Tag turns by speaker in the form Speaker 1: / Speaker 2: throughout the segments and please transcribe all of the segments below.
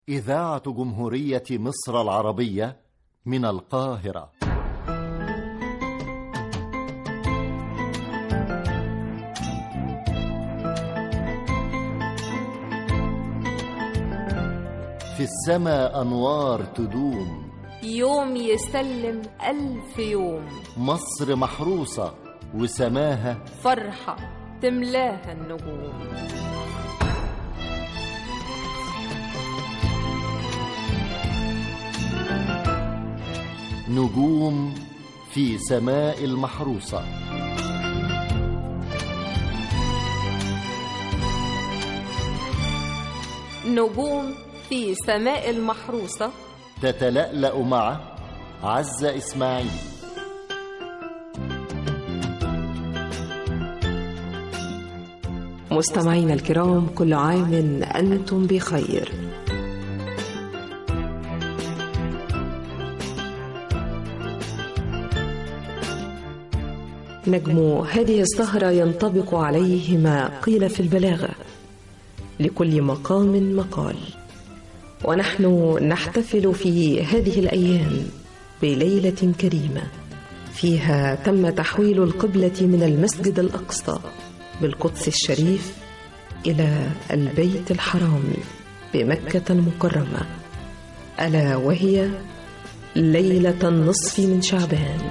Speaker 1: إذاعة جمهورية مصر العربية من القاهرة في السماء أنوار تدوم
Speaker 2: يوم يسلم ألف يوم
Speaker 1: مصر محروسة وسماها
Speaker 2: فرحة تملاها النجوم
Speaker 1: نجوم في سماء المحروسة
Speaker 2: نجوم في سماء المحروسة
Speaker 1: تتلألأ مع عزة إسماعيل
Speaker 3: مستمعينا الكرام كل عام أنتم بخير نجم هذه السهرة ينطبق عليه ما قيل في البلاغة لكل مقام مقال ونحن نحتفل في هذه الأيام بليلة كريمة فيها تم تحويل القبلة من المسجد الأقصى بالقدس الشريف إلى البيت الحرام بمكة المكرمة ألا وهي ليلة النصف من شعبان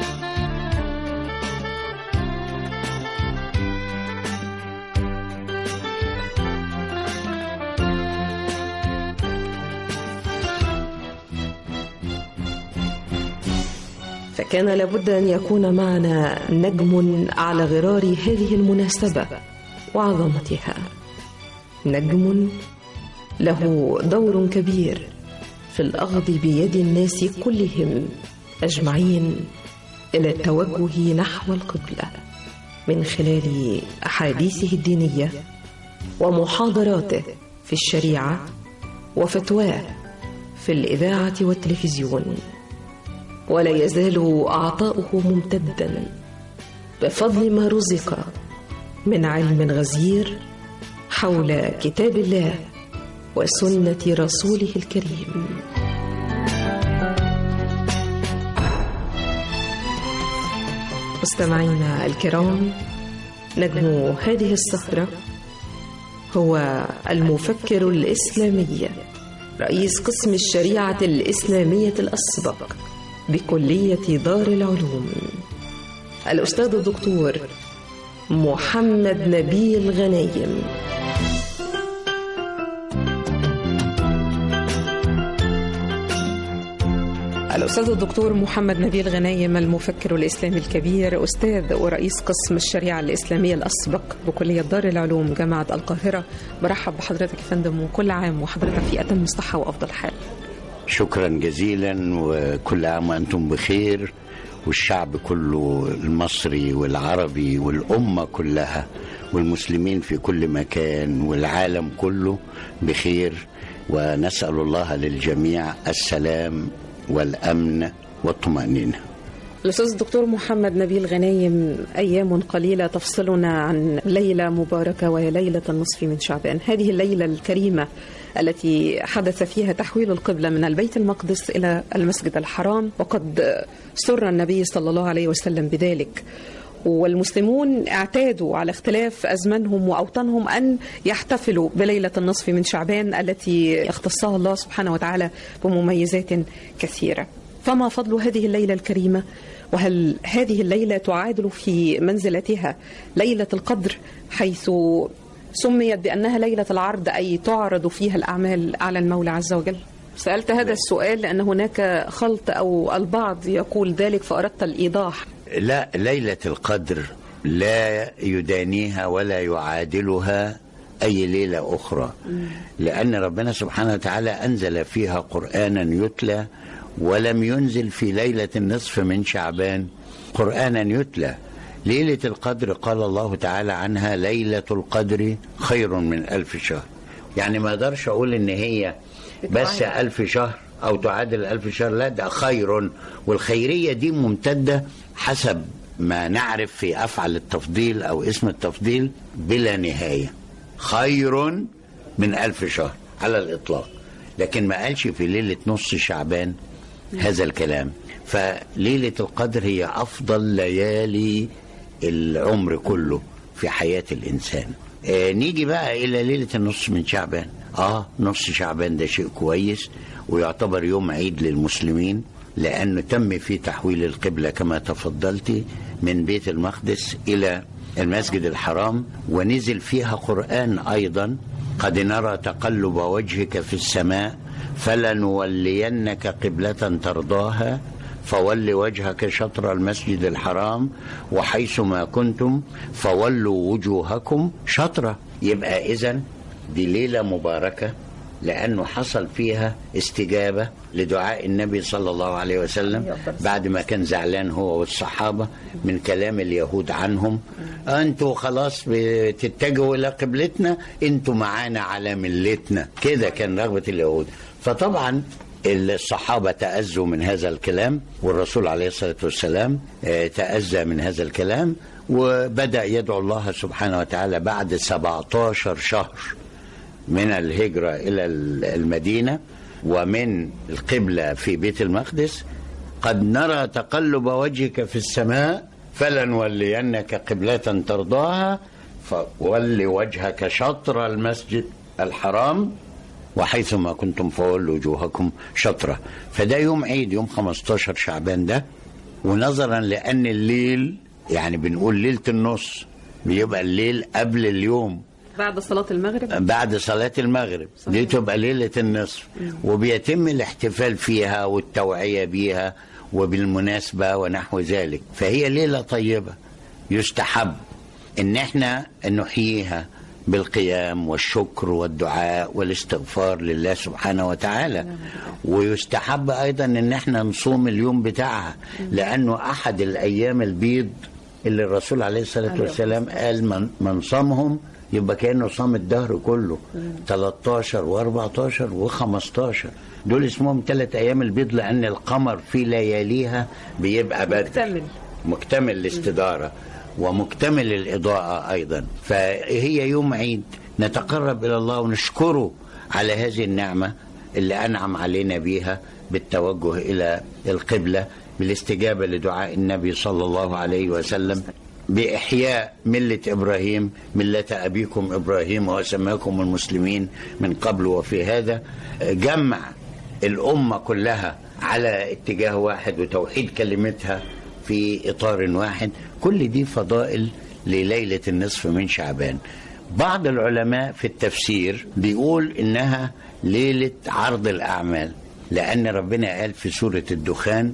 Speaker 3: فكان لابد أن يكون معنا نجم على غرار هذه المناسبة وعظمتها نجم له دور كبير في الأخذ بيد الناس كلهم أجمعين إلى التوجه نحو القبلة من خلال أحاديثه الدينية ومحاضراته في الشريعة وفتواه في الإذاعة والتلفزيون ولا يزال عطاؤه ممتدا بفضل ما رزق من علم غزير حول كتاب الله وسنة رسوله الكريم مستمعينا الكرام نجم هذه السهرة هو المفكر الإسلامي رئيس قسم الشريعة الإسلامية الأسبق بكلية دار العلوم الأستاذ الدكتور محمد نبيل غنايم الأستاذ الدكتور محمد نبيل غنايم المفكر الإسلامي الكبير أستاذ ورئيس قسم الشريعة الإسلامية الأسبق بكلية دار العلوم جامعة القاهرة برحب بحضرتك يا فندم وكل عام وحضرتك في أتم الصحة وأفضل حال
Speaker 4: شكرا جزيلا وكل عام وانتم بخير والشعب كله المصري والعربي والامه كلها والمسلمين في كل مكان والعالم كله بخير ونسال الله للجميع السلام والامن والطمانينه
Speaker 3: الأستاذ الدكتور محمد نبيل غنايم أيام قليلة تفصلنا عن ليلة مباركة وهي ليلة النصف من شعبان هذه الليلة الكريمة التي حدث فيها تحويل القبلة من البيت المقدس إلى المسجد الحرام وقد سر النبي صلى الله عليه وسلم بذلك والمسلمون اعتادوا على اختلاف أزمانهم وأوطانهم أن يحتفلوا بليلة النصف من شعبان التي اختصها الله سبحانه وتعالى بمميزات كثيرة فما فضل هذه الليلة الكريمة وهل هذه الليلة تعادل في منزلتها ليلة القدر حيث سميت بأنها ليلة العرض أي تعرض فيها الأعمال على المولى عز وجل سألت هذا السؤال لأن هناك خلط أو البعض يقول ذلك فأردت الإيضاح
Speaker 4: لا ليله القدر لا يدانيها ولا يعادلها اي ليله اخرى لان ربنا سبحانه وتعالى انزل فيها قرانا يتلى ولم ينزل في ليله النصف من شعبان قرانا يتلى ليله القدر قال الله تعالى عنها ليله القدر خير من الف شهر يعني ما اقدرش اقول ان هي بس الف شهر او تعادل الف شهر لا ده خير والخيريه دي ممتده حسب ما نعرف في افعل التفضيل او اسم التفضيل بلا نهايه خير من ألف شهر على الإطلاق لكن ما قالش في ليلة نص شعبان هذا الكلام فليلة القدر هي أفضل ليالي العمر كله في حياة الإنسان آه نيجي بقى إلى ليلة النص من شعبان آه نص شعبان ده شيء كويس ويعتبر يوم عيد للمسلمين لأنه تم فيه تحويل القبلة كما تفضلت من بيت المقدس إلى المسجد الحرام ونزل فيها قرآن أيضا قد نرى تقلب وجهك في السماء فلنولينك قبلة ترضاها فول وجهك شطر المسجد الحرام وحيث ما كنتم فولوا وجوهكم شطرة يبقى إذن دي ليلة مباركة لأنه حصل فيها استجابة لدعاء النبي صلى الله عليه وسلم بعد ما كان زعلان هو والصحابة من كلام اليهود عنهم أنتوا خلاص بتتجهوا إلى قبلتنا أنتوا معانا على ملتنا كده كان رغبة اليهود فطبعا الصحابة تأذوا من هذا الكلام والرسول عليه الصلاة والسلام آه، تأذى من هذا الكلام وبدأ يدعو الله سبحانه وتعالى بعد 17 شهر من الهجرة إلى المدينة ومن القبلة في بيت المقدس قد نرى تقلب وجهك في السماء فلنولينك قبلة ترضاها فول وجهك شطر المسجد الحرام وحيثما كنتم فولوا وجوهكم شطرة فده يوم عيد يوم 15 شعبان ده ونظرا لأن الليل يعني بنقول ليلة النص بيبقى الليل قبل اليوم
Speaker 3: بعد صلاة المغرب
Speaker 4: بعد صلاة المغرب
Speaker 3: صحيح.
Speaker 4: دي تبقى ليلة النصف وبيتم الاحتفال فيها والتوعية بيها وبالمناسبة ونحو ذلك فهي ليلة طيبة يستحب ان احنا نحييها بالقيام والشكر والدعاء والاستغفار لله سبحانه وتعالى ويستحب ايضا ان احنا نصوم اليوم بتاعها لانه احد الايام البيض اللي الرسول عليه الصلاه والسلام قال من, من صامهم يبقى كانه صام الدهر كله 13 و14 و15 دول اسمهم ثلاث ايام البيض لان القمر في لياليها بيبقى بدر
Speaker 3: مكتمل.
Speaker 4: مكتمل الاستداره ومكتمل الاضاءه ايضا فهي يوم عيد نتقرب الى الله ونشكره على هذه النعمه اللي انعم علينا بيها بالتوجه الى القبله بالاستجابه لدعاء النبي صلى الله عليه وسلم بإحياء ملة إبراهيم ملة أبيكم إبراهيم وسماكم المسلمين من قبل وفي هذا جمع الأمة كلها على اتجاه واحد وتوحيد كلمتها في إطار واحد كل دي فضائل لليلة النصف من شعبان بعض العلماء في التفسير بيقول إنها ليلة عرض الأعمال لأن ربنا قال في سورة الدخان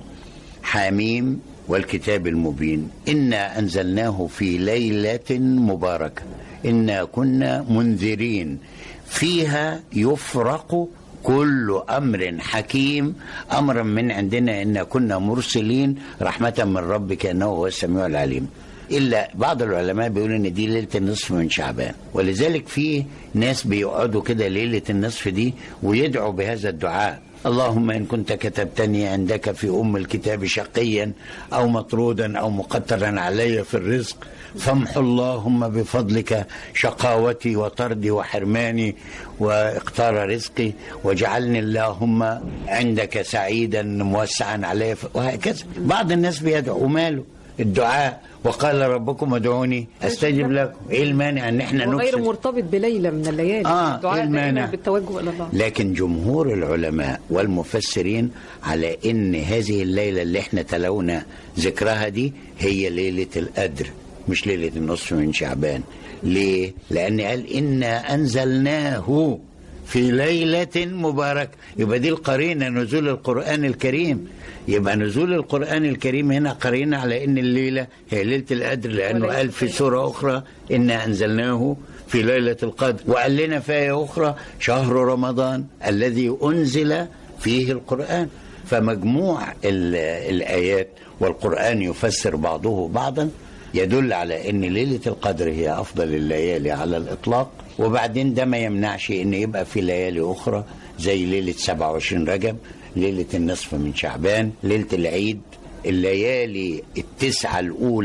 Speaker 4: حاميم والكتاب المبين إنا أنزلناه في ليلة مباركة إنا كنا منذرين فيها يفرق كل أمر حكيم أمرا من عندنا إنا كنا مرسلين رحمة من ربك إنه هو السميع العليم إلا بعض العلماء بيقولوا إن دي ليلة النصف من شعبان ولذلك في ناس بيقعدوا كده ليلة النصف دي ويدعوا بهذا الدعاء اللهم إن كنت كتبتني عندك في أم الكتاب شقيا أو مطرودا أو مقترا علي في الرزق فامح اللهم بفضلك شقاوتي وطردي وحرماني واقتار رزقي واجعلني اللهم عندك سعيدا موسعا علي وهكذا بعض الناس بيدعو ماله الدعاء وقال ربكم ادعوني استجب لكم ايه المانع ان احنا
Speaker 3: وغير
Speaker 4: نكسر
Speaker 3: مرتبط بليلة من الليالي
Speaker 4: آه،
Speaker 3: الدعاء
Speaker 4: إيه المانع؟
Speaker 3: دائما بالتوجه إلى الله
Speaker 4: لكن جمهور العلماء والمفسرين على ان هذه الليله اللي احنا تلونا ذكرها دي هي ليله القدر مش ليله النصف من شعبان ليه لان قال انا انزلناه في ليلة مباركة يبقى دي القرينة نزول القرآن الكريم يبقى نزول القرآن الكريم هنا قرينة على إن الليلة هي ليلة القدر لأنه
Speaker 3: وليلة
Speaker 4: قال في سورة أخرى إنا أنزلناه في ليلة القدر وقال لنا في آية أخرى شهر رمضان الذي أنزل فيه القرآن فمجموع ال- الآيات والقرآن يفسر بعضه بعضا يدل على ان ليله القدر هي افضل الليالي على الاطلاق وبعدين ده ما يمنعش ان يبقى في ليالي اخرى زي ليله 27 رجب ليله النصف من شعبان ليله العيد الليالي التسعه الاولى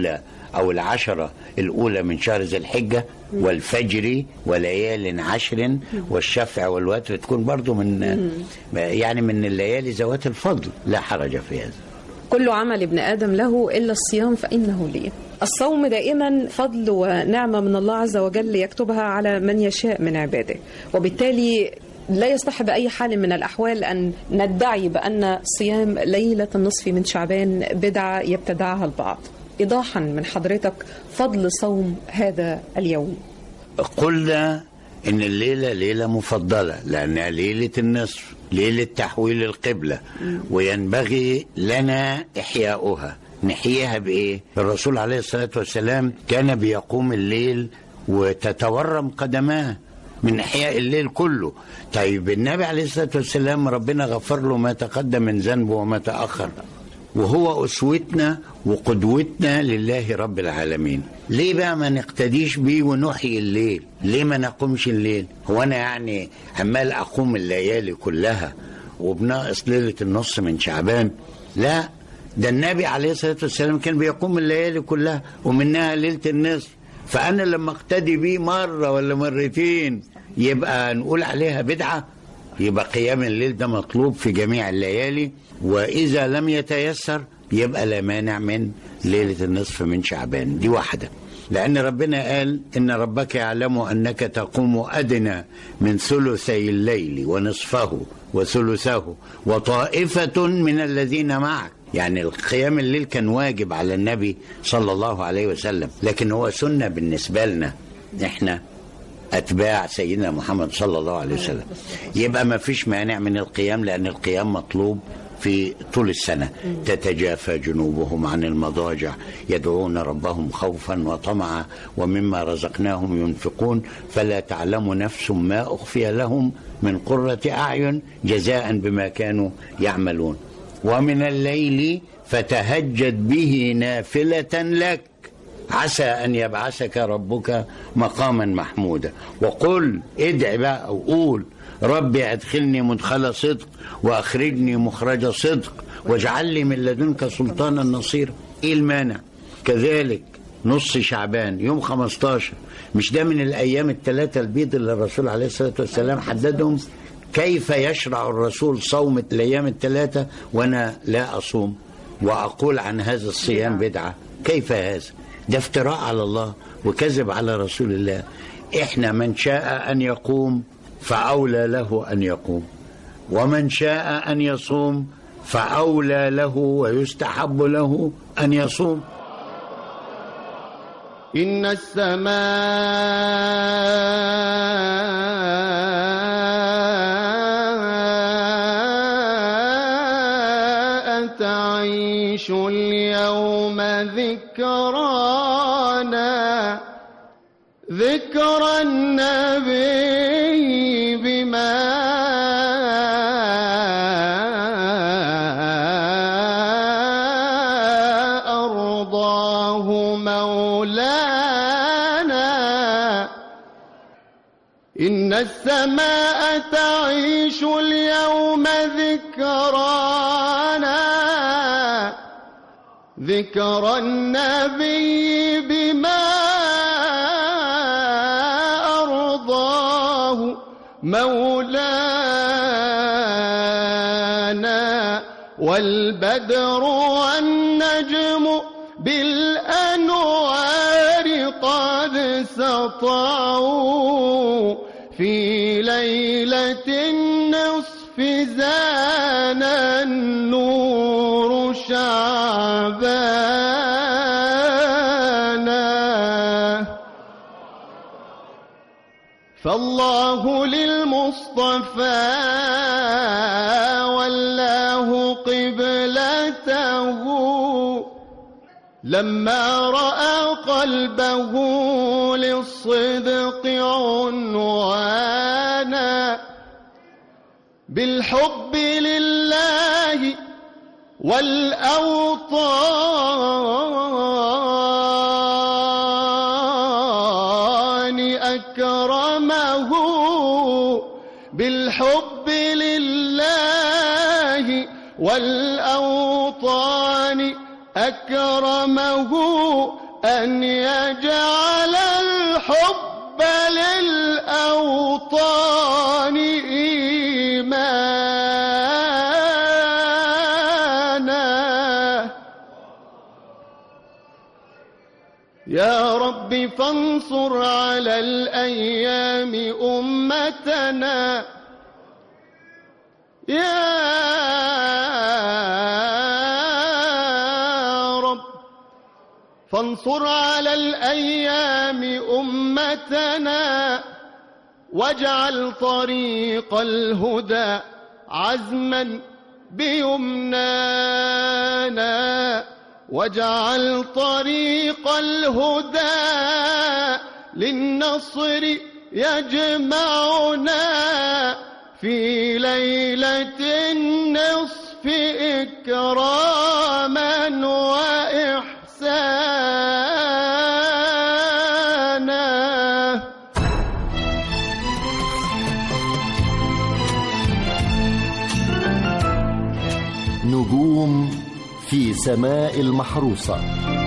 Speaker 4: أو العشرة الأولى من شهر ذي الحجة والفجر وليال عشر والشفع والوتر تكون برضو من يعني من الليالي ذوات الفضل لا حرج في هذا
Speaker 3: كل عمل ابن آدم له إلا الصيام فإنه لي الصوم دائما فضل ونعمة من الله عز وجل يكتبها على من يشاء من عباده وبالتالي لا يصح بأي حال من الأحوال أن ندعي بأن صيام ليلة النصف من شعبان بدعة يبتدعها البعض إيضاحا من حضرتك فضل صوم هذا اليوم
Speaker 4: قلنا ان الليله ليله مفضله لانها ليله النصف ليله تحويل القبله وينبغي لنا احياؤها نحييها بايه الرسول عليه الصلاه والسلام كان بيقوم الليل وتتورم قدماه من احياء الليل كله طيب النبي عليه الصلاه والسلام ربنا غفر له ما تقدم من ذنبه وما تاخر وهو اسوتنا وقدوتنا لله رب العالمين ليه بقى ما نقتديش بيه ونحيي الليل ليه ما نقومش الليل هو انا يعني عمال اقوم الليالي كلها وبناقص ليله النص من شعبان لا ده النبي عليه الصلاه والسلام كان بيقوم الليالي كلها ومنها ليله النصف فانا لما اقتدي بيه مره ولا مرتين يبقى نقول عليها بدعه يبقى قيام الليل ده مطلوب في جميع الليالي واذا لم يتيسر يبقى لا مانع من ليله النصف من شعبان دي واحده لأن ربنا قال إن ربك يعلم أنك تقوم أدنى من ثلثي الليل ونصفه وثلثه وطائفة من الذين معك يعني القيام الليل كان واجب على النبي صلى الله عليه وسلم لكن هو سنة بالنسبة لنا إحنا أتباع سيدنا محمد صلى الله عليه وسلم يبقى ما فيش مانع من القيام لأن القيام مطلوب في طول السنة تتجافى جنوبهم عن المضاجع يدعون ربهم خوفا وطمعا ومما رزقناهم ينفقون فلا تعلم نفس ما أخفي لهم من قرة أعين جزاء بما كانوا يعملون ومن الليل فتهجد به نافلة لك عسى أن يبعثك ربك مقاما محمودا وقل ادع بقى وقول ربي ادخلني مدخل صدق واخرجني مخرج صدق واجعل لي من لدنك سلطانا نصيرا ايه المانع كذلك نص شعبان يوم 15 مش ده من الايام الثلاثه البيض اللي الرسول عليه الصلاه والسلام حددهم كيف يشرع الرسول صوم الايام الثلاثه وانا لا اصوم واقول عن هذا الصيام بدعه كيف هذا ده افتراء على الله وكذب على رسول الله احنا من شاء ان يقوم فاولى له ان يقوم ومن شاء ان يصوم فاولى له ويستحب له ان يصوم
Speaker 5: إن السماء تعيش اليوم ذكرانا ذكرى النبي بما أرضاه مولانا إن السماء تعيش اليوم ذكرانا ذكر النبي بما أرضاه مولانا والبدر والنجم بالأنوار قد سطعوا في ليلة النصف زان النور شعبانا فالله للمصطفى والله قبلته لما رأى قلبه للصدق عنوانا بالحب لله والأوطان أكرمه بالحب لله والأوطان أكرمه أن يجعل الحب للأوطان إيمانا يا رب فانصر على الأيام أمتنا يا رب فانصر على الأيام أمتنا واجعل طريق الهدى عزما بيمنانا واجعل طريق الهدى للنصر يجمعنا في ليلة النصف إكراما وإحسانا
Speaker 1: نجوم في سماء المحروسة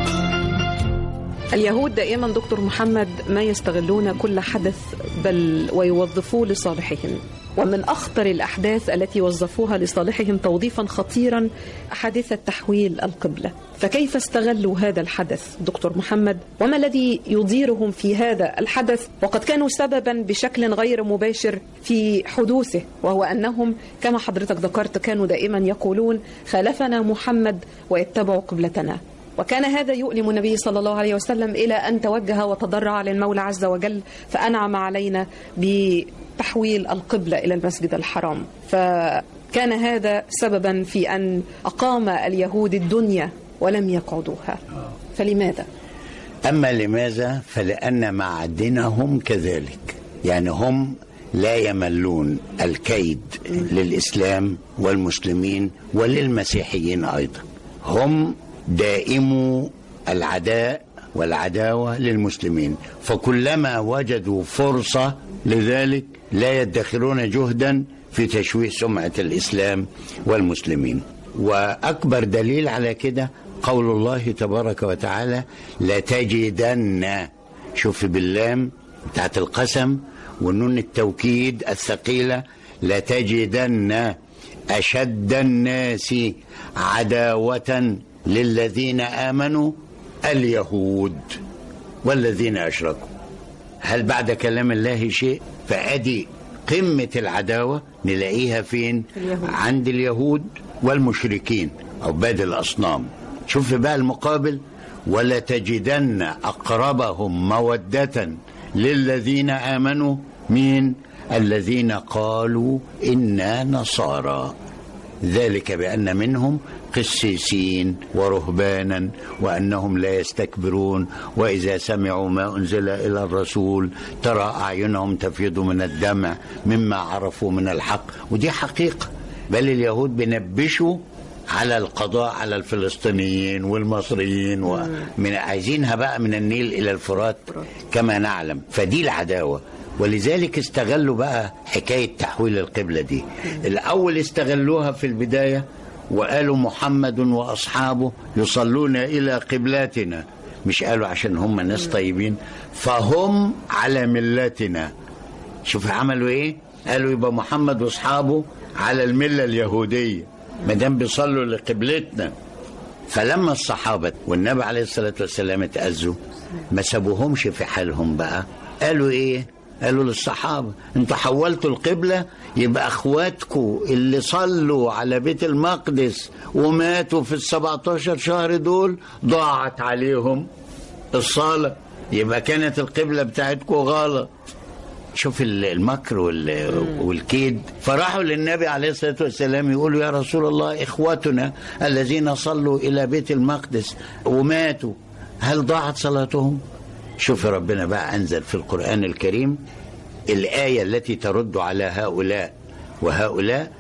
Speaker 3: اليهود دائما دكتور محمد ما يستغلون كل حدث بل ويوظفوه لصالحهم ومن أخطر الأحداث التي وظفوها لصالحهم توظيفا خطيرا حادثة تحويل القبلة فكيف استغلوا هذا الحدث دكتور محمد وما الذي يضيرهم في هذا الحدث وقد كانوا سببا بشكل غير مباشر في حدوثه وهو أنهم كما حضرتك ذكرت كانوا دائما يقولون خالفنا محمد ويتبعوا قبلتنا وكان هذا يؤلم النبي صلى الله عليه وسلم إلى أن توجه وتضرع للمولى عز وجل فأنعم علينا بتحويل القبلة إلى المسجد الحرام فكان هذا سببا في أن أقام اليهود الدنيا ولم يقعدوها فلماذا؟
Speaker 4: أما لماذا فلأن معدنهم كذلك يعني هم لا يملون الكيد للإسلام والمسلمين وللمسيحيين أيضا هم دائمو العداء والعداوة للمسلمين فكلما وجدوا فرصة لذلك لا يدخرون جهدا في تشويه سمعة الإسلام والمسلمين وأكبر دليل على كده قول الله تبارك وتعالى لتجدن شوف باللام بتاعت القسم والنون التوكيد الثقيلة لتجدن أشد الناس عداوة للذين آمنوا اليهود والذين أشركوا هل بعد كلام الله شيء فأدي قمة العداوة نلاقيها فين
Speaker 3: اليهود.
Speaker 4: عند اليهود والمشركين عباد الأصنام شوف بقى المقابل ولا تجدن أقربهم مودة للذين آمنوا مين الذين قالوا إنا نصارى ذلك بأن منهم قسيسين ورهبانا وأنهم لا يستكبرون وإذا سمعوا ما أنزل إلى الرسول ترى أعينهم تفيض من الدمع مما عرفوا من الحق ودي حقيقة بل اليهود بنبشوا على القضاء على الفلسطينيين والمصريين ومن عايزينها بقى من النيل إلى الفرات كما نعلم فدي العداوة ولذلك استغلوا بقى حكاية تحويل القبلة دي الأول استغلوها في البداية وقالوا محمد وأصحابه يصلون إلى قبلاتنا مش قالوا عشان هم ناس طيبين فهم على ملتنا شوف عملوا ايه قالوا يبقى محمد واصحابه على المله اليهوديه ما دام بيصلوا لقبلتنا فلما الصحابه والنبي عليه الصلاه والسلام اتاذوا ما سابوهمش في حالهم بقى قالوا ايه قالوا للصحابة انتوا حولتوا القبلة يبقى اخواتكم اللي صلوا على بيت المقدس وماتوا في السبعتاشر شهر دول ضاعت عليهم الصلاة يبقى كانت القبلة بتاعتكم غلط شوف ال- المكر وال- والكيد فراحوا للنبي عليه الصلاة والسلام يقولوا يا رسول الله إخوتنا الذين صلوا إلى بيت المقدس وماتوا هل ضاعت صلاتهم شوف ربنا بقى أنزل في القرآن الكريم الآية التي ترد على هؤلاء وهؤلاء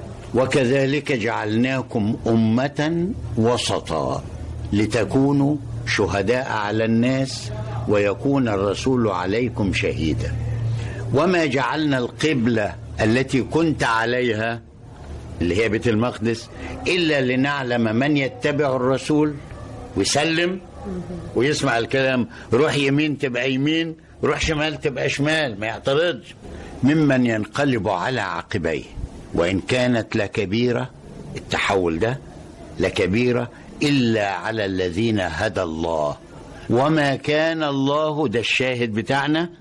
Speaker 4: وكذلك جعلناكم أمة وسطا لتكونوا شهداء على الناس ويكون الرسول عليكم شهيدا وما جعلنا القبلة التي كنت عليها اللي هي بيت المقدس إلا لنعلم من يتبع الرسول ويسلم ويسمع الكلام روح يمين تبقى يمين روح شمال تبقى شمال ما يعترضش ممن ينقلب على عقبيه وإن كانت لكبيرة التحول ده لكبيرة إلا على الذين هدى الله وما كان الله ده الشاهد بتاعنا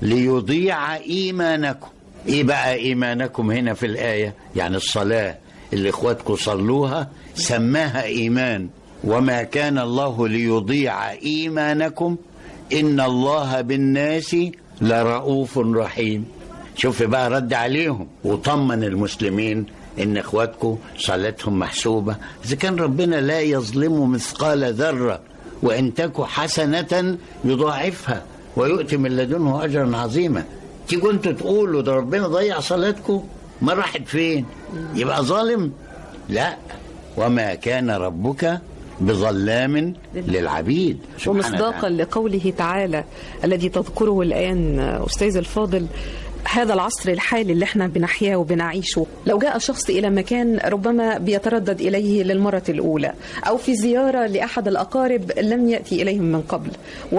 Speaker 4: ليضيع إيمانكم إيه بقى إيمانكم هنا في الآية يعني الصلاة اللي إخواتكم صلوها سماها إيمان وما كان الله ليضيع إيمانكم إن الله بالناس لرؤوف رحيم شوف بقى رد عليهم وطمن المسلمين ان اخواتكم صلاتهم محسوبه اذا كان ربنا لا يظلم مثقال ذره وان تك حسنه يضاعفها ويؤتي من لدنه اجرا عظيما تيجوا انتوا تقولوا ده ربنا ضيع صلاتكم ما راحت فين يبقى ظالم لا وما كان ربك بظلام للعبيد سبحانه
Speaker 3: ومصداقا
Speaker 4: وتعالى.
Speaker 3: لقوله تعالى الذي تذكره الآن أستاذ الفاضل هذا العصر الحالي اللي احنا بنحياه وبنعيشه لو جاء شخص إلى مكان ربما بيتردد إليه للمرة الأولى أو في زيارة لأحد الأقارب لم يأتي إليهم من قبل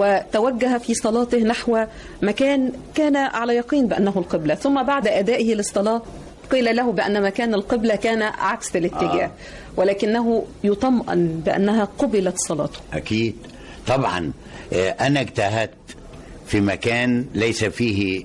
Speaker 3: وتوجه في صلاته نحو مكان كان على يقين بأنه القبلة ثم بعد أدائه للصلاة قيل له بأن مكان القبلة كان عكس الاتجاه
Speaker 4: آه.
Speaker 3: ولكنه يطمئن بأنها قبلت صلاته
Speaker 4: أكيد طبعا آه، أنا اجتهدت في مكان ليس فيه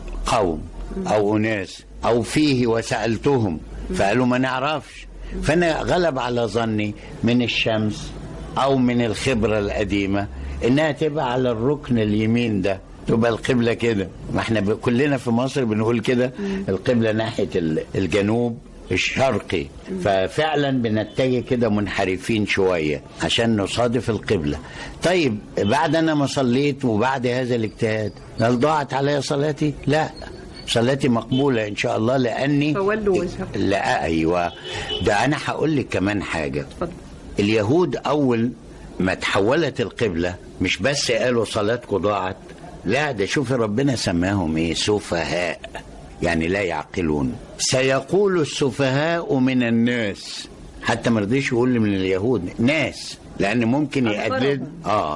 Speaker 4: قوم أو أناس أو فيه وسألتهم فقالوا ما نعرفش فأنا غلب على ظني من الشمس أو من الخبرة القديمة إنها تبقى على الركن اليمين ده تبقى القبلة كده ما احنا ب- كلنا في مصر بنقول كده القبلة ناحية ال- الجنوب الشرقي ففعلا بنتجه كده منحرفين شوية عشان نصادف القبلة طيب بعد أنا ما صليت وبعد هذا الاجتهاد هل ضاعت علي صلاتي؟ لا صلاتي مقبولة إن شاء الله لأني
Speaker 3: فولوا وجهكم.
Speaker 4: لا أيوة ده أنا هقول لك كمان حاجة
Speaker 3: اتفضل.
Speaker 4: اليهود أول ما تحولت القبلة مش بس قالوا صلاتكم ضاعت لا ده شوف ربنا سماهم ايه سفهاء يعني لا يعقلون سيقول السفهاء من الناس حتى ما رضيش يقول من اليهود ناس لان ممكن يقلد اه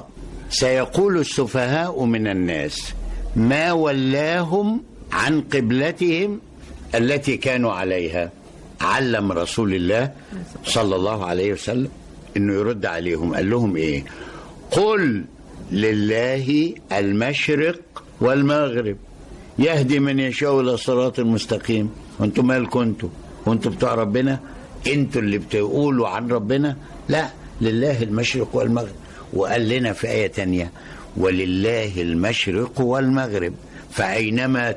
Speaker 4: سيقول السفهاء من الناس ما ولاهم عن قبلتهم التي كانوا عليها علم رسول الله صلى الله عليه وسلم انه يرد عليهم قال لهم ايه قل لله المشرق والمغرب يهدي من يشاء الى الصراط المستقيم وانتم مالكم انتم وانتم بتوع ربنا انتوا اللي بتقولوا عن ربنا لا لله المشرق والمغرب وقال لنا في آية تانية ولله المشرق والمغرب فأينما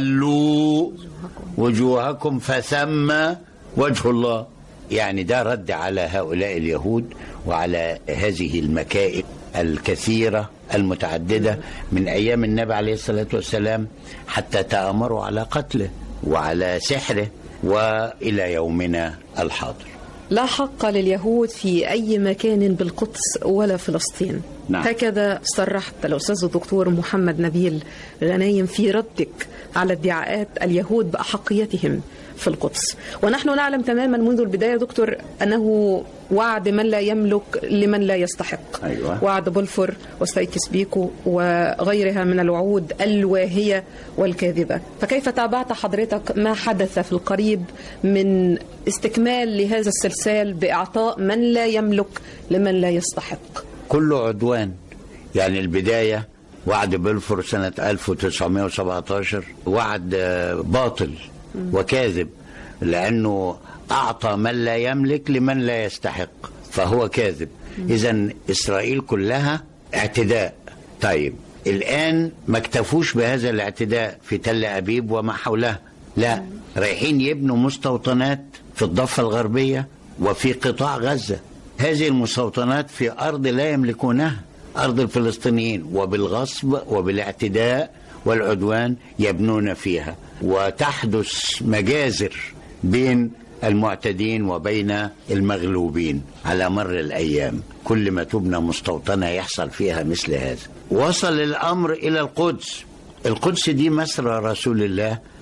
Speaker 4: تولوا وجوهكم فثم وجه الله يعني ده رد على هؤلاء اليهود وعلى هذه المكائد الكثيرة المتعددة من أيام النبي عليه الصلاة والسلام حتى تآمروا على قتله وعلى سحره وإلى يومنا الحاضر
Speaker 3: لا حق لليهود في أي مكان بالقدس ولا فلسطين
Speaker 4: نعم.
Speaker 3: هكذا صرحت الأستاذ الدكتور محمد نبيل غنايم في ردك على ادعاءات اليهود بأحقيتهم في القدس ونحن نعلم تماما منذ البداية دكتور أنه وعد من لا يملك لمن لا يستحق
Speaker 4: أيوة.
Speaker 3: وعد بلفور وستايكس بيكو وغيرها من الوعود الواهية والكاذبة فكيف تابعت حضرتك ما حدث في القريب من استكمال لهذا السلسال بإعطاء من لا يملك لمن لا يستحق
Speaker 4: كله عدوان يعني البداية وعد بلفور سنة 1917 وعد آه، باطل وكاذب لأنه أعطى من لا يملك لمن لا يستحق فهو كاذب إذا إسرائيل كلها اعتداء طيب الآن ما اكتفوش بهذا الاعتداء في تل أبيب وما حولها لا رايحين يبنوا مستوطنات في الضفة الغربية وفي قطاع غزة هذه المستوطنات في أرض لا يملكونها أرض الفلسطينيين وبالغصب وبالاعتداء والعدوان يبنون فيها وتحدث مجازر بين المعتدين وبين المغلوبين على مر الأيام كل ما تبنى مستوطنة يحصل فيها مثل هذا وصل الأمر إلى القدس القدس دي مسرى رسول الله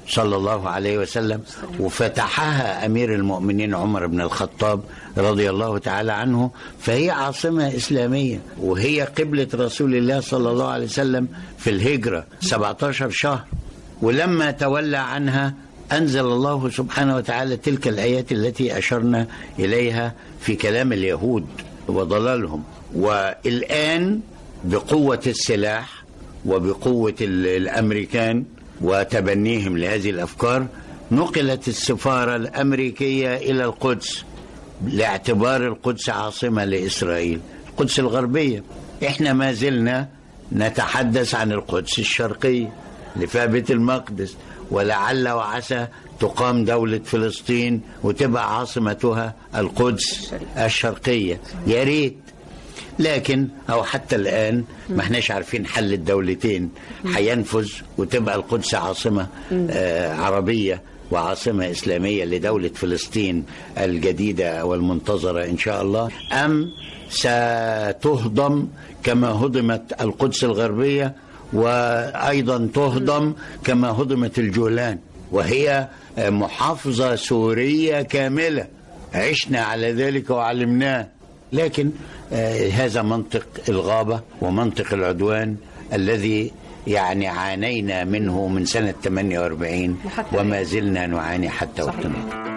Speaker 4: صلى الله عليه وسلم وفتحها امير المؤمنين عمر بن الخطاب رضي الله تعالى عنه فهي عاصمه اسلاميه وهي قبله رسول الله صلى الله عليه وسلم في الهجره 17 شهر ولما تولى عنها انزل الله سبحانه وتعالى تلك الايات التي اشرنا اليها في كلام اليهود وضلالهم والان بقوه السلاح وبقوه ال- الامريكان وتبنيهم لهذه الافكار نقلت السفاره الامريكيه الى القدس لاعتبار القدس عاصمه لاسرائيل القدس الغربيه احنا ما زلنا نتحدث عن القدس الشرقيه اللي فيها بيت المقدس ولعل وعسى تقام دولة فلسطين وتبقى عاصمتها القدس الشرقية يا ريت لكن او حتى الان ما احناش عارفين حل الدولتين هينفذ وتبقى القدس عاصمه آه عربيه وعاصمه اسلاميه لدوله فلسطين الجديده والمنتظره ان شاء الله ام ستهضم كما هضمت القدس الغربيه وايضا تهضم كما هضمت الجولان وهي آه، محافظه سوريه كامله عشنا على ذلك وعلمناه لكن آه، هذا منطق الغابة ومنطق العدوان الذي يعني عانينا منه من سنة 48
Speaker 3: وحتى
Speaker 4: وما زلنا نعاني حتى
Speaker 3: صحيح.
Speaker 4: وقتنا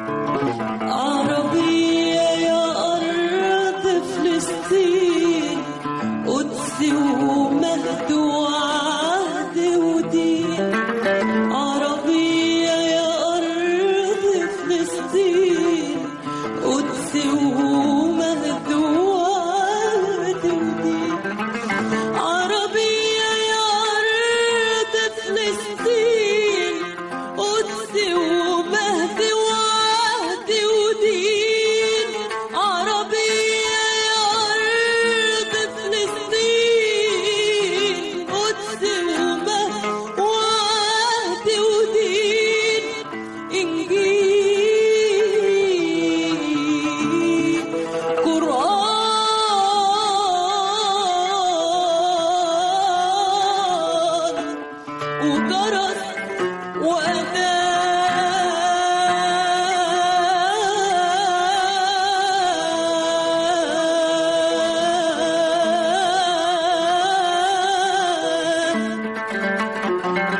Speaker 6: عربية يا أرض فلسطين قدس ومهد وعهد ودين عربية يا أرض فلسطين قدس ومهد وعهد ودين عربية يا أرض فلسطين قدس ومهد وعهد ودين عربية يا أرض فلسطين قدس ومهد وعهد ودين إنجيل قرآن وجرس وأذان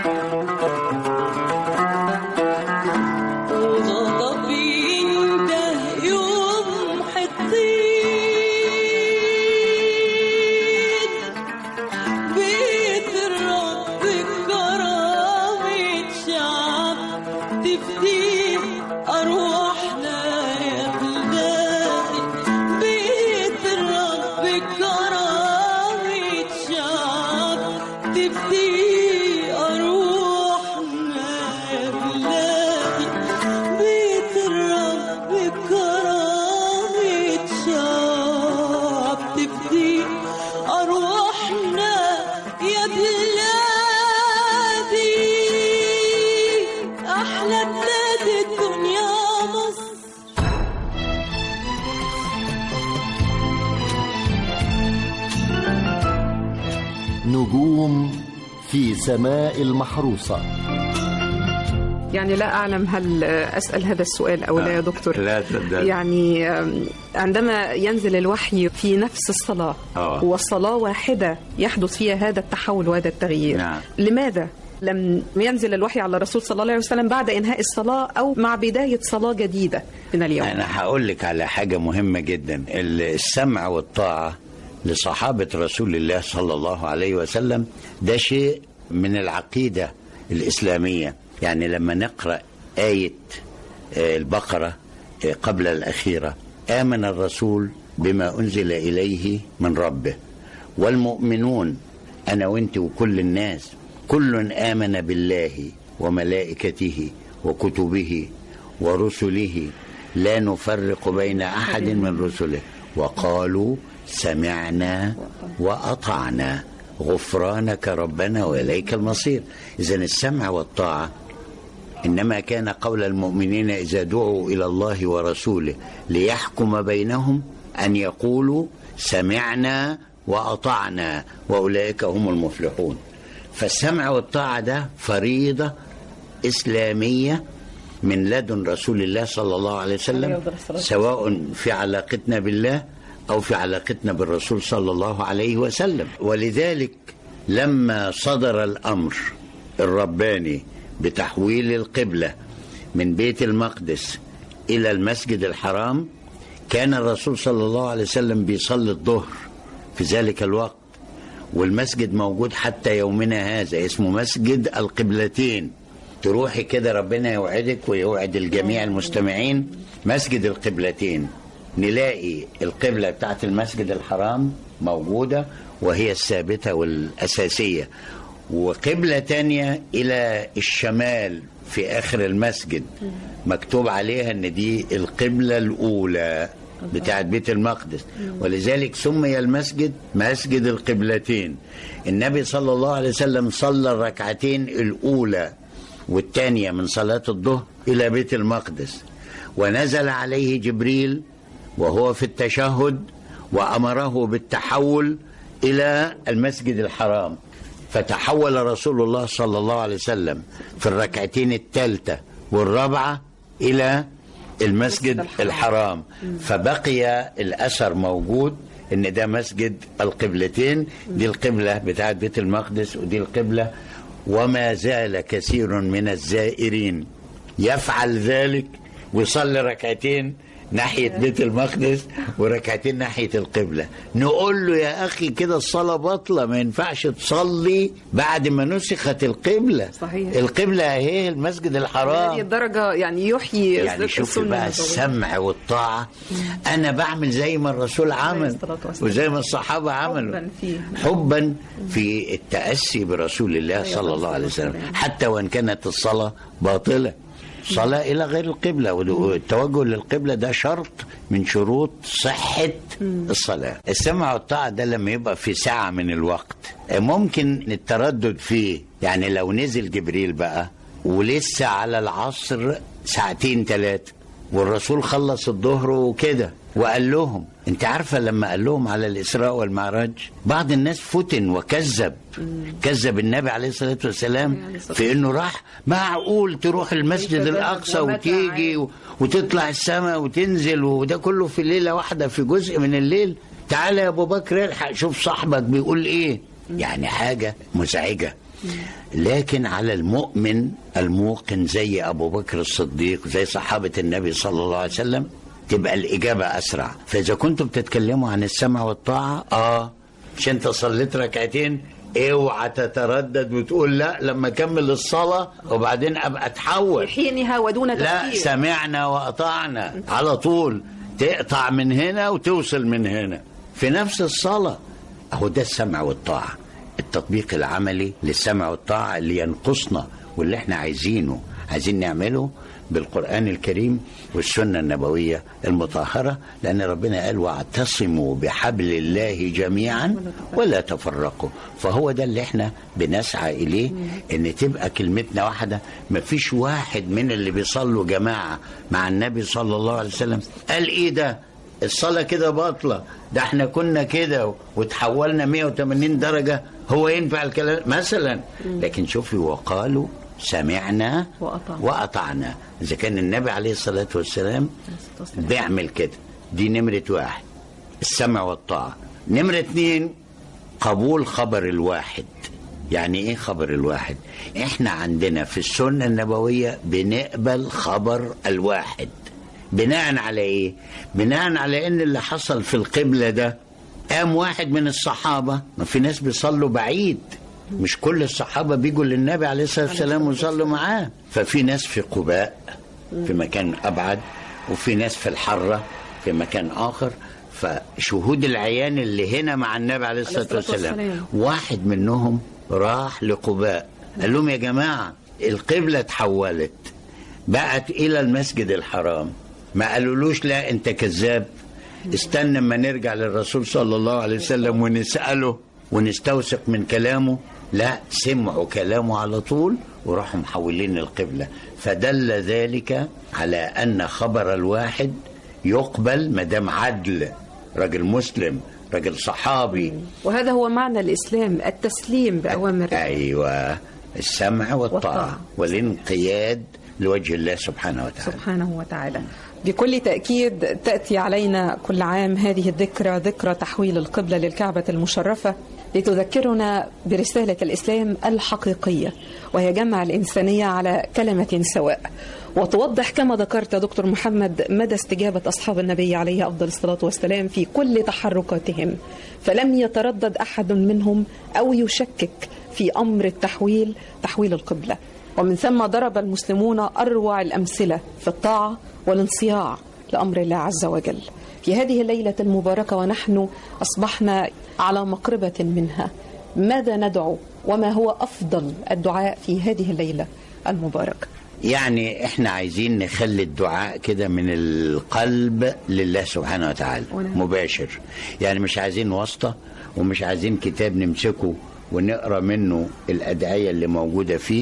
Speaker 6: وغضب ينده يوم حطين بيت الرب كرامة شعب تفديه أرواحنا يا بلادي بيت الرب كرامة شعب تفديه أرواحنا يا بلادي بيت الرب كرامة شعب تفديه أرواحنا يا بلادي أحلى بلاد الدنيا مصر
Speaker 1: نجوم في سماء المحروسة
Speaker 3: يعني لا أعلم هل أسأل هذا السؤال أو لا يا دكتور
Speaker 4: لا تصدق
Speaker 3: يعني آم، عندما ينزل الوحي في نفس الصلاة
Speaker 4: آه.
Speaker 3: والصلاة واحدة يحدث فيها هذا التحول وهذا التغيير
Speaker 4: نعم.
Speaker 3: لماذا لم ينزل الوحي على الرسول صلى الله عليه وسلم بعد إنهاء الصلاة أو مع بداية صلاة جديدة من اليوم
Speaker 4: أنا هقول لك على حاجة مهمة جدا السمع والطاعة لصحابة رسول الله صلى الله عليه وسلم ده شيء من العقيدة الإسلامية يعني لما نقرأ آية آه، البقرة آه، قبل الأخيرة آمن الرسول بما أنزل إليه من ربه والمؤمنون أنا وأنت وكل الناس كل آمن بالله وملائكته وكتبه ورسله لا نفرق بين احد من رسله وقالوا سمعنا واطعنا غفرانك ربنا واليك المصير اذا السمع والطاعه انما كان قول المؤمنين اذا دعوا الى الله ورسوله ليحكم بينهم ان يقولوا سمعنا واطعنا واولئك هم المفلحون فالسمع والطاعه ده فريضه إسلامية من لدن رسول الله صلى الله عليه
Speaker 3: عليه
Speaker 4: وسلم
Speaker 3: أفضل الصلاة
Speaker 4: سواء في علاقتنا بالله أو في علاقتنا بالرسول صلى الله عليه وسلم ولذلك لما صدر الأمر الرباني بتحويل القبلة من بيت المقدس إلى المسجد الحرام كان الرسول صلى الله عليه وسلم بيصلي الظهر في ذلك الوقت والمسجد موجود حتى يومنا هذا اسمه مسجد القبلتين تروحي كده ربنا يوعدك ويوعد الجميع المستمعين مسجد القبلتين نلاقي القبلة بتاعت المسجد الحرام موجودة وهي الثابتة والأساسية وقبلة تانية إلى الشمال في آخر المسجد مكتوب عليها أن دي القبلة الأولى بتاعت بيت المقدس ولذلك سمي المسجد مسجد القبلتين النبي صلى الله عليه وسلم صلى الركعتين الأولى والثانية من صلاة الظهر إلى بيت المقدس ونزل عليه جبريل وهو في التشهد وأمره بالتحول إلى المسجد الحرام فتحول رسول الله صلى الله عليه وسلم في الركعتين الثالثة والرابعة إلى المسجد الحرام فبقي الأثر موجود ان ده مسجد القبلتين دي القبلة بتاعت بيت المقدس ودي القبلة وما زال كثير من الزائرين يفعل ذلك ويصلي ركعتين ناحية بيت المقدس وركعتين ناحية القبلة نقول له يا أخي كده الصلاة باطلة ما ينفعش تصلي بعد ما نسخت القبلة
Speaker 3: صحيح.
Speaker 4: القبلة اهي المسجد
Speaker 3: هذه
Speaker 4: الحرام
Speaker 3: الدرجة يعني يحيي
Speaker 4: يعني شوف
Speaker 3: السنة
Speaker 4: بقى
Speaker 3: النبوية.
Speaker 4: السمع والطاعة أنا بعمل زي ما الرسول عمل
Speaker 3: الصلاة والسلام.
Speaker 4: وزي ما الصحابة عملوا
Speaker 3: حباً فيه.
Speaker 4: حبا في التأسي برسول الله صلى الله عليه وسلم حتى وإن كانت الصلاة باطلة صلاة إلى غير القبلة والتوجه للقبلة ده شرط من شروط صحة الصلاة السمع والطاعة ده لما يبقى في ساعة من الوقت ممكن التردد فيه يعني لو نزل جبريل بقى ولسه على العصر ساعتين ثلاثة والرسول خلص الظهر وكده وقال لهم انت عارفه لما قال لهم على الاسراء والمعراج بعض الناس فتن وكذب كذب النبي عليه الصلاه والسلام في انه راح معقول تروح المسجد
Speaker 3: كيف ذهب
Speaker 4: الاقصى
Speaker 3: ومتى
Speaker 4: وتيجي و- وتطلع السماء وتنزل وده كله في ليله واحده في جزء من الليل تعالى يا ابو بكر الحق شوف صاحبك بيقول ايه يعني حاجه مزعجه لكن على المؤمن الموقن زي ابو بكر الصديق زي صحابه النبي صلى الله عليه وسلم تبقى الاجابه اسرع فاذا كنتم بتتكلموا عن السمع والطاعه اه مش انت صليت ركعتين اوعى تتردد وتقول لا لما اكمل الصلاه وبعدين ابقى اتحول
Speaker 3: حينها ودون
Speaker 4: لا
Speaker 3: تفكير
Speaker 4: سمعنا واطعنا على طول تقطع من هنا وتوصل من هنا في نفس الصلاه اهو ده السمع والطاعه التطبيق العملي للسمع والطاعه اللي ينقصنا واللي احنا عايزينه عايزين نعمله بالقرآن الكريم والسنة النبوية المطهرة لأن ربنا قال واعتصموا بحبل الله جميعا ولا تفرقوا فهو ده اللي احنا بنسعى إليه إن تبقى كلمتنا واحدة مفيش واحد من اللي بيصلوا جماعة مع النبي صلى الله عليه وسلم قال إيه ده الصلاة كده باطلة ده احنا كنا كده وتحولنا 180 درجة هو ينفع الكلام مثلا لكن شوفي وقالوا سمعنا
Speaker 3: وأطعنا.
Speaker 4: وأطعنا إذا كان النبي عليه الصلاة والسلام بيعمل كده دي نمرة واحد السمع والطاعة نمرة اتنين قبول خبر الواحد يعني ايه خبر الواحد احنا عندنا في السنة النبوية بنقبل خبر الواحد بناء على ايه بناء على ان اللي حصل في القبلة ده قام واحد من الصحابة ما في ناس بيصلوا بعيد مش كل الصحابة بيجوا للنبي عليه الصلاة والسلام ويصلوا معاه ففي ناس في قباء في مكان أبعد وفي ناس في الحرة في مكان آخر فشهود العيان اللي هنا مع النبي عليه الصلاة
Speaker 3: الصلاة
Speaker 4: والسلام
Speaker 3: والسلام.
Speaker 4: واحد منهم راح لقباء قال لهم يا جماعة القبلة اتحولت بقت إلى المسجد الحرام ما قالولوش لا أنت كذاب استنى ما نرجع للرسول صلى الله عليه وسلم ونسأله ونستوثق من كلامه لا سمعوا كلامه على طول وراحوا محولين القبلة فدل ذلك على أن خبر الواحد يقبل مدام عدل رجل مسلم رجل صحابي
Speaker 3: وهذا هو معنى الإسلام التسليم بأوامر
Speaker 4: ايوه السمع والطاعة,
Speaker 3: والطاعة.
Speaker 4: والانقياد لوجه الله سبحانه وتعالى
Speaker 3: سبحانه وتعالى بكل تأكيد تأتي علينا كل عام هذه الذكرى ذكرى تحويل القبلة للكعبة المشرفة لتذكرنا برسالة الإسلام الحقيقية وهي جمع الإنسانية على كلمة سواء وتوضح كما ذكرت يا دكتور محمد مدى استجابة أصحاب النبي عليه أفضل الصلاة والسلام في كل تحركاتهم فلم يتردد أحد منهم أو يشكك في أمر التحويل تحويل القبلة ومن ثم ضرب المسلمون أروع الأمثلة في الطاعة والانصياع لأمر الله عز وجل في هذه الليلة المباركة ونحن أصبحنا على مقربة منها ماذا ندعو وما هو أفضل الدعاء في هذه الليلة المباركة
Speaker 4: يعني احنا عايزين نخلي الدعاء كده من القلب لله سبحانه وتعالى
Speaker 3: ونعم.
Speaker 4: مباشر يعني مش عايزين واسطة ومش عايزين كتاب نمسكه ونقرا منه الأدعية اللي موجودة فيه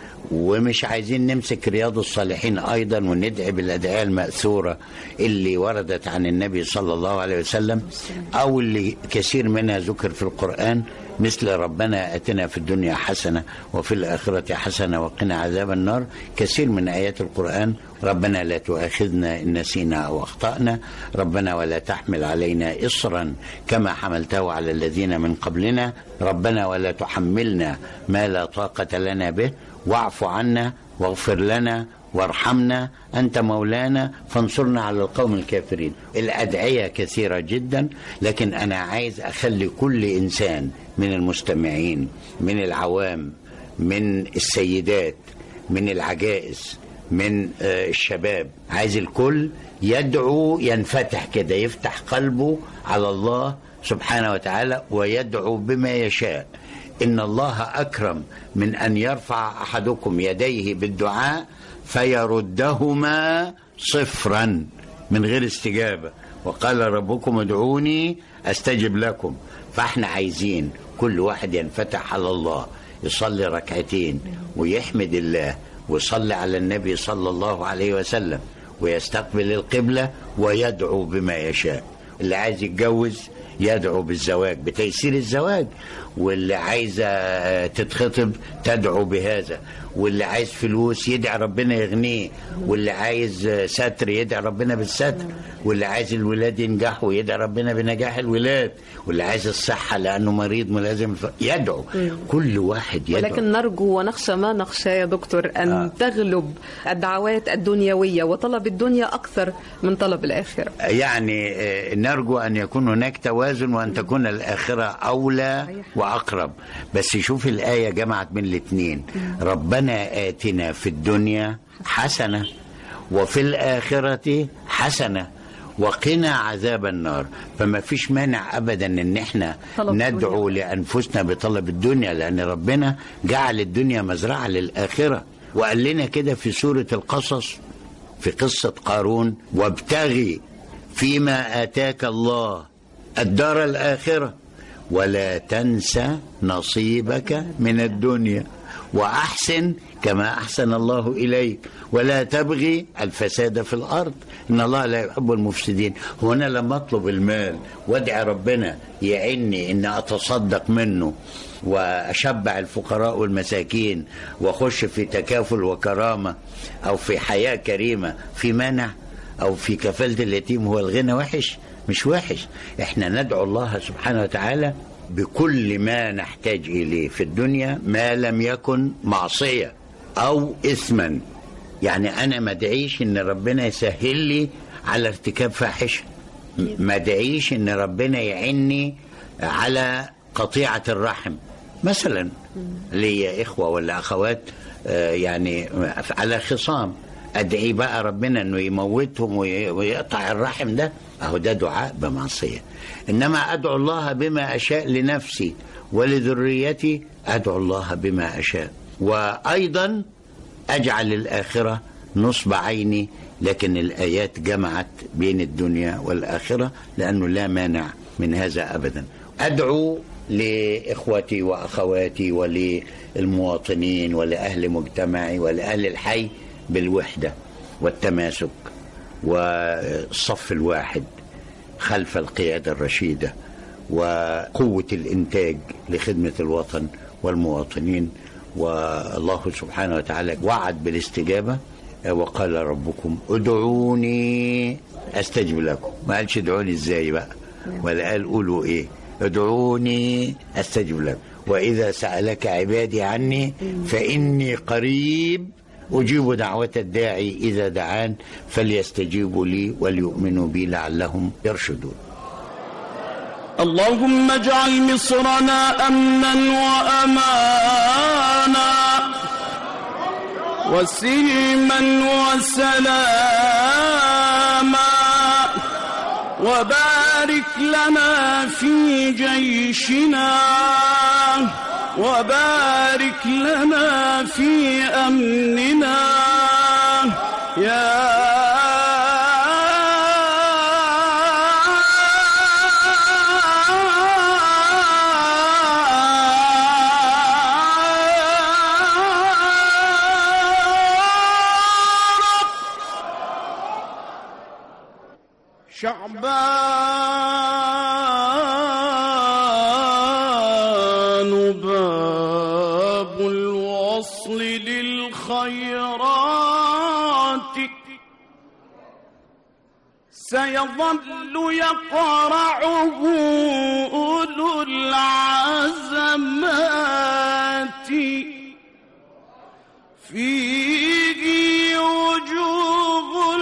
Speaker 4: ومش عايزين نمسك رياض الصالحين أيضا وندعي بالأدعية المأثورة اللي وردت عن النبي صلى الله عليه وسلم أو اللي كثير منها ذكر في القرآن مثل ربنا أتنا في الدنيا حسنة وفي الآخرة حسنة وقنا عذاب النار كثير من آيات القرآن ربنا لا تؤاخذنا إن نسينا أو أخطأنا ربنا ولا تحمل علينا إصرا كما حملته على الذين من قبلنا ربنا ولا تحملنا ما لا طاقة لنا به واعف عنا واغفر لنا وارحمنا أنت مولانا فانصرنا على القوم الكافرين الأدعية كثيرة جدا لكن أنا عايز أخلي كل إنسان من المستمعين من العوام من السيدات من العجائز من آه، الشباب عايز الكل يدعو ينفتح كده يفتح قلبه على الله سبحانه وتعالى ويدعو بما يشاء إن الله أكرم من أن يرفع أحدكم يديه بالدعاء فيردهما صفرا من غير استجابة وقال ربكم ادعوني أستجب لكم فاحنا عايزين كل واحد ينفتح على الله يصلي ركعتين ويحمد الله ويصلي على النبي صلى الله عليه وسلم ويستقبل القبلة ويدعو بما يشاء اللي عايز يتجوز يدعو بالزواج بتيسير الزواج واللي عايزة تتخطب تدعو بهذا واللي عايز فلوس يدعي ربنا يغنيه واللي عايز ستر يدعي ربنا بالستر واللي عايز الولاد ينجحوا يدعي ربنا بنجاح الولاد واللي عايز الصحة لأنه مريض ملازم الف- يدعو كل واحد يدعو
Speaker 3: ولكن نرجو ونخشى ما نخشى يا دكتور أن
Speaker 4: آه.
Speaker 3: تغلب الدعوات الدنيوية وطلب الدنيا أكثر من طلب الآخرة
Speaker 4: يعني آه، نرجو أن يكون هناك توازن وأن تكون الآخرة أولى وأقرب بس شوف الآية جمعت من الاثنين ربنا آتنا في الدنيا حسنة وفي الآخرة حسنة وقنا عذاب النار فما فيش مانع ابدا ان احنا
Speaker 3: طلب
Speaker 4: ندعو لانفسنا بطلب الدنيا لان ربنا جعل الدنيا مزرعه للاخره وقال لنا كده في سوره القصص في قصه قارون وابتغي فيما اتاك الله الدار الاخره ولا تنسى نصيبك من الدنيا واحسن كما احسن الله اليك ولا تبغي الفساد في الارض ان الله لا يحب المفسدين هو انا لما اطلب المال وادعي ربنا يعني ان اتصدق منه واشبع الفقراء والمساكين واخش في تكافل وكرامه او في حياه كريمه في مانع او في كفاله اليتيم هو الغنى وحش مش وحش احنا ندعو الله سبحانه وتعالى بكل ما نحتاج اليه في الدنيا ما لم يكن معصيه او اثما يعني انا ما ادعيش ان ربنا يسهل لي على ارتكاب فاحشه م- ما ادعيش ان ربنا يعني على قطيعه الرحم مثلا ليا اخوه ولا اخوات آه، يعني على خصام ادعي بقى ربنا انه يموتهم وي- ويقطع الرحم ده اهو ده دعاء بمعصيه انما ادعو الله بما اشاء لنفسي ولذريتي ادعو الله بما اشاء وايضا اجعل الاخره نصب عيني لكن الايات جمعت بين الدنيا والاخره لانه لا مانع من هذا ابدا ادعو لاخوتي واخواتي وللمواطنين ولاهل مجتمعي ولاهل الحي بالوحده والتماسك والصف الواحد خلف القياده الرشيده وقوه الانتاج لخدمه الوطن والمواطنين والله سبحانه وتعالى وعد بالاستجابة وقال ربكم ادعوني استجب لكم ما قالش ادعوني ازاي بقى ولا قال قولوا ايه ادعوني استجب لكم واذا سالك عبادي عني فاني قريب اجيب دعوه الداعي اذا دعان فليستجيبوا لي وليؤمنوا بي لعلهم يرشدون
Speaker 7: اللهم اجعل مصرنا امنا وامانا وسلما وسلاما وبارك لنا في جيشنا وبارك لنا في امننا يا شعبان باب الوصل للخيرات سيظل يقرعه أولو العزمات فيه وجوه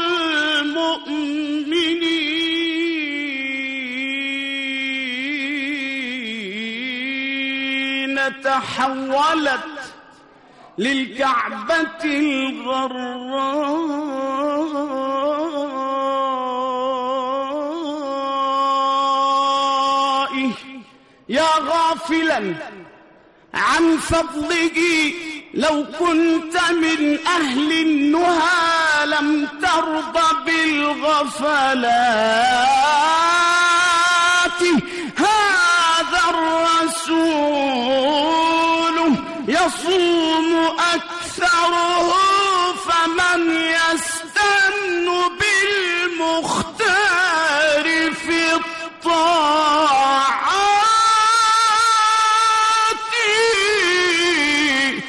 Speaker 7: المؤمنين تحولت للكعبة الغراء يا غافلا عن فضله لو كنت من أهل النهى لم ترض بالغفلات هذا الرسول يصوم أكثره فمن يستن بالمختار في الطاعات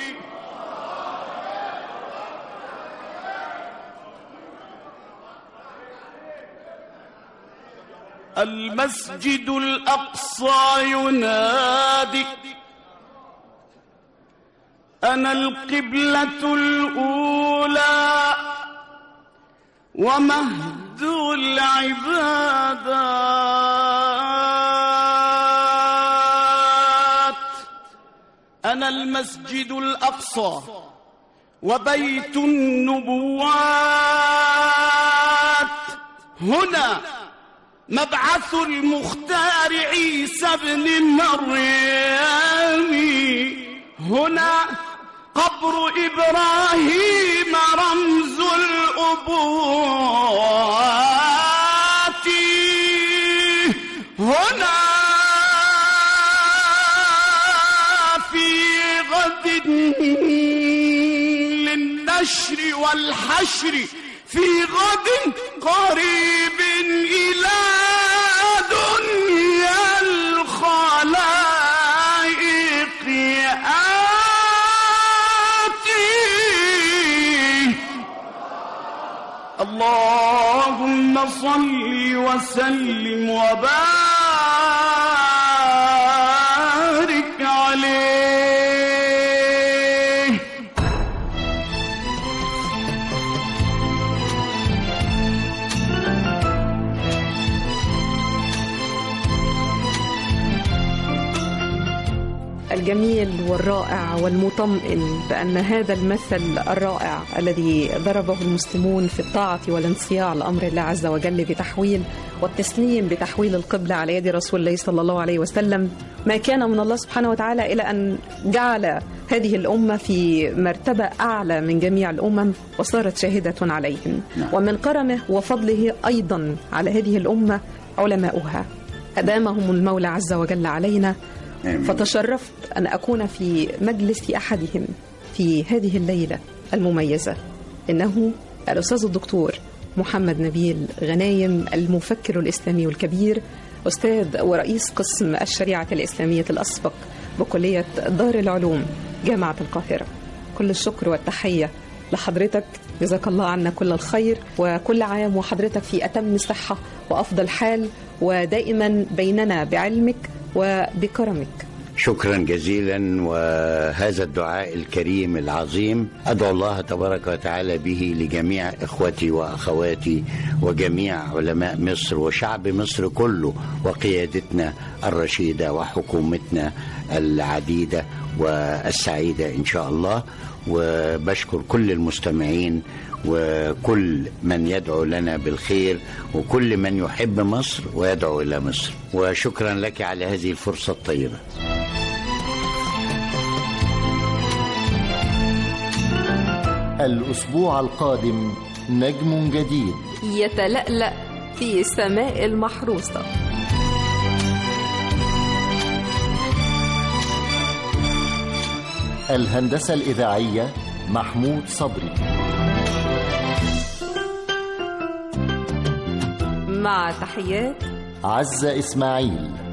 Speaker 7: المسجد الأقصى ينادي أنا القبلة الأولى ومهد العبادات أنا المسجد الأقصى وبيت النبوات هنا مبعث المختار عيسى بن مريم هنا قبر إبراهيم رمز الأبوات هنا في غد للنشر والحشر في غد قريب إلى دنيا الخلائق آتي اللهم صل وسلم وبارك عليه
Speaker 3: الجميل والرائع والمطمئن بأن هذا المثل الرائع الذي ضربه المسلمون في الطاعة والانصياع لأمر الله عز وجل بتحويل والتسليم بتحويل القبلة على يد رسول الله صلى الله عليه وسلم ما كان من الله سبحانه وتعالى إلى أن جعل هذه الأمة في مرتبة أعلى من جميع الأمم وصارت شاهدة عليهم ومن كرمه وفضله أيضا على هذه الأمة علماؤها أدامهم المولى عز وجل علينا
Speaker 4: آمين.
Speaker 3: فتشرفت أن أكون في مجلس أحدهم في هذه الليلة المميزة إنه الأستاذ الدكتور محمد نبيل غنايم المفكر الإسلامي الكبير أستاذ ورئيس قسم الشريعة الإسلامية الأسبق بكلية دار العلوم جامعة القاهرة كل الشكر والتحية لحضرتك جزاك الله عنا كل الخير وكل عام وحضرتك في أتم صحة وأفضل حال ودائما بيننا بعلمك وبكرمك
Speaker 4: شكرا جزيلا وهذا الدعاء الكريم العظيم ادعو الله تبارك وتعالى به لجميع اخوتي واخواتي وجميع علماء مصر وشعب مصر كله وقيادتنا الرشيده وحكومتنا العديده والسعيده ان شاء الله وبشكر كل المستمعين وكل من يدعو لنا بالخير وكل من يحب مصر ويدعو الى مصر وشكرا لك على هذه الفرصه الطيبه
Speaker 1: الأسبوع القادم نجم جديد
Speaker 2: يتلألأ في سماء المحروسة
Speaker 1: الهندسة الإذاعية محمود صبري
Speaker 2: مع تحيات
Speaker 1: عزة إسماعيل